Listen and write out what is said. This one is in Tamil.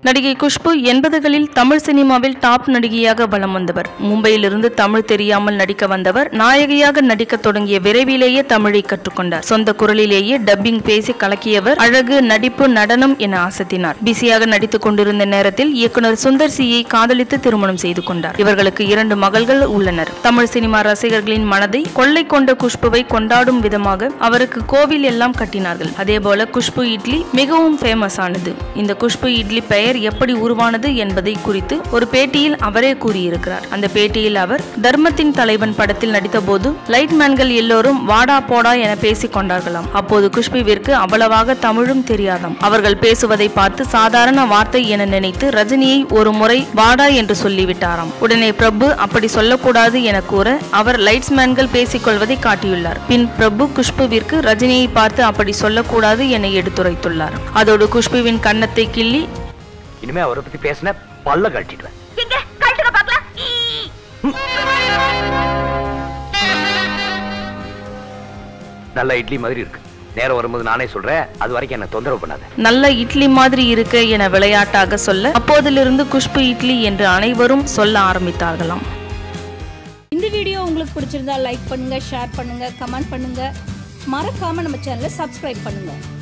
நடிகை குஷ்பு எண்பதுகளில் தமிழ் சினிமாவில் டாப் நடிகையாக வலம் வந்தவர் மும்பையிலிருந்து தமிழ் தெரியாமல் நடிக்க வந்தவர் நாயகியாக நடிக்க தொடங்கிய விரைவிலேயே தமிழை கற்றுக்கொண்டார் சொந்த குரலிலேயே டப்பிங் பேசி கலக்கியவர் அழகு நடிப்பு நடனம் என அசத்தினார் பிஸியாக நடித்துக் கொண்டிருந்த நேரத்தில் இயக்குனர் சுந்தர் சியை காதலித்து திருமணம் செய்து கொண்டார் இவர்களுக்கு இரண்டு மகள்கள் உள்ளனர் தமிழ் சினிமா ரசிகர்களின் மனதை கொள்ளை கொண்ட குஷ்புவை கொண்டாடும் விதமாக அவருக்கு கோவில் எல்லாம் கட்டினார்கள் அதேபோல குஷ்பு இட்லி மிகவும் ஃபேமஸ் ஆனது இந்த குஷ்பு இட்லி பெயர் எப்படி உருவானது என்பதை குறித்து ஒரு பேட்டியில் அவரே கூறியிருக்கிறார் அந்த பேட்டியில் அவர் தர்மத்தின் தலைவன் படத்தில் நடித்தபோது லைட் மேன்கள் எல்லோரும் வாடா போடா என பேசிக் கொண்டார்களாம் அப்போது குஷ்புவிற்கு அவ்வளவாக தமிழும் தெரியாதாம் அவர்கள் பேசுவதை பார்த்து சாதாரண வார்த்தை என நினைத்து ரஜினியை ஒரு முறை வாடா என்று சொல்லிவிட்டாராம் உடனே பிரபு அப்படி சொல்லக்கூடாது என கூற அவர் லைட்ஸ் மேன்கள் பேசிக்கொள்வதை காட்டியுள்ளார் பின் பிரபு குஷ்புவிற்கு ரஜினியை பார்த்து அப்படி சொல்லக்கூடாது என எடுத்துரைத்துள்ளார் அதோடு குஷ்புவின் கன்னத்தை கிள்ளி இனிமே அவரை பத்தி பேசின பல்ல கழட்டிடுவேன் எங்க கழுத்துக்க பாக்கலாம் நல்ல இட்லி மாதிரி இருக்கு நேரம் வரும்போது நானே சொல்றேன் அது வரைக்கும் என்ன தொந்தரவு பண்ணாத நல்ல இட்லி மாதிரி இருக்க என விளையாட்டாக சொல்ல அப்போதிலிருந்து குஷ்பு இட்லி என்று அனைவரும் சொல்ல ஆரம்பித்தார்களாம் இந்த வீடியோ உங்களுக்கு பிடிச்சிருந்தா லைக் பண்ணுங்க ஷேர் பண்ணுங்க கமெண்ட் பண்ணுங்க மறக்காம நம்ம சேனலை சப்ஸ்கிரைப் பண்ணுங்க